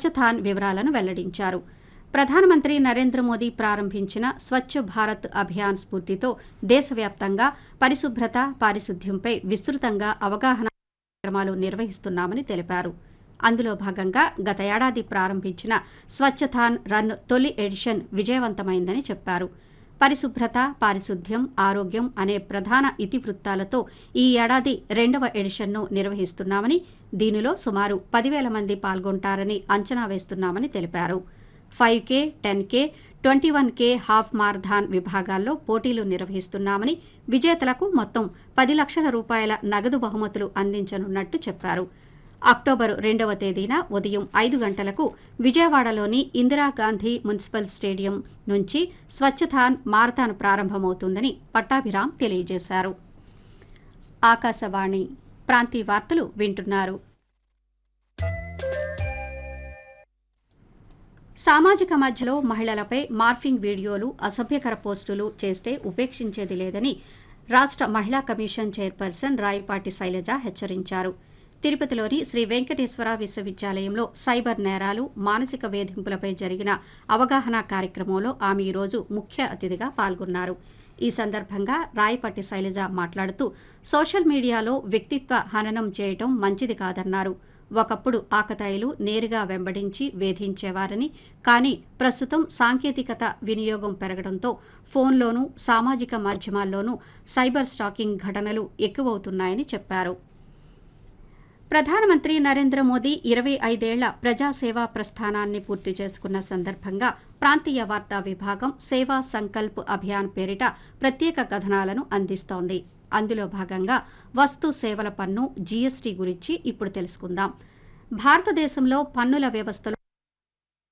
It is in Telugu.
స్వచ్ఛథాన్ వివరాలను వెల్లడించారు ప్రధానమంత్రి నరేంద్ర మోదీ ప్రారంభించిన స్వచ్ఛ భారత్ అభియాన్ స్ఫూర్తితో దేశవ్యాప్తంగా పరిశుభ్రత పారిశుద్ధ్యంపై విస్తృతంగా అవగాహన కార్యక్రమాలు నిర్వహిస్తున్నామని తెలిపారు అందులో భాగంగా గత ఏడాది ప్రారంభించిన స్వచ్ఛథాన్ రన్ తొలి ఎడిషన్ విజయవంతమైందని చెప్పారు పరిశుభ్రత పారిశుద్ధ్యం ఆరోగ్యం అనే ప్రధాన ఇతివృత్తాలతో ఈ ఏడాది రెండవ ఎడిషన్ను నిర్వహిస్తున్నామని దీనిలో సుమారు పదివేల మంది పాల్గొంటారని అంచనా వేస్తున్నామని తెలిపారు five K ten K twenty one K half marathon విభాగాల్లో పోటీలు నిర్వహిస్తున్నామని విజేతలకు మొత్తం పది లక్షల రూపాయల నగదు బహుమతులు అందించనున్నట్టు చెప్పారు అక్టోబర్ రెండవ తేదీన ఉదయం ఐదు గంటలకు విజయవాడలోని ఇందిరాగాంధీ మున్సిపల్ స్టేడియం నుంచి స్వచ్ఛథాన్ మారథాన్ ప్రారంభమవుతుందని పట్టాభిరామ్ తెలియజేశారు ఆకాశవాణి ప్రాంతీయ వార్తలు వింటున్నారు సామాజిక మధ్యలో మహిళలపై మార్ఫింగ్ వీడియోలు అసభ్యకర పోస్టులు చేస్తే ఉపేక్షించేది లేదని రాష్ట్ర మహిళా కమిషన్ చైర్పర్సన్ రాయపాటి శైలజ హెచ్చరించారు తిరుపతిలోని శ్రీ వెంకటేశ్వర విశ్వవిద్యాలయంలో సైబర్ నేరాలు మానసిక వేధింపులపై జరిగిన అవగాహన కార్యక్రమంలో ఆమె ఈరోజు ముఖ్య అతిథిగా పాల్గొన్నారు ఈ సందర్భంగా రాయపాటి శైలజ మాట్లాడుతూ సోషల్ మీడియాలో వ్యక్తిత్వ హననం చేయటం మంచిది కాదన్నారు ఒకప్పుడు ఆకతాయిలు నేరుగా వెంబడించి వేధించేవారని కానీ ప్రస్తుతం సాంకేతికత వినియోగం పెరగడంతో ఫోన్లోనూ సామాజిక మాధ్యమాల్లోనూ సైబర్ స్టాకింగ్ ఘటనలు ఎక్కువవుతున్నాయని చెప్పారు ప్రధానమంత్రి నరేంద్ర మోదీ ఇరవై ఐదేళ్ల ప్రజాసేవా ప్రస్థానాన్ని పూర్తి చేసుకున్న సందర్భంగా ప్రాంతీయ వార్తా విభాగం సేవా సంకల్ప్ అభియాన్ పేరిట ప్రత్యేక కథనాలను అందిస్తోంది అందులో భాగంగా వస్తు సేవల పన్ను జీఎస్టీ గురించి ఇప్పుడు తెలుసుకుందాం భారతదేశంలో పన్నుల వ్యవస్థలో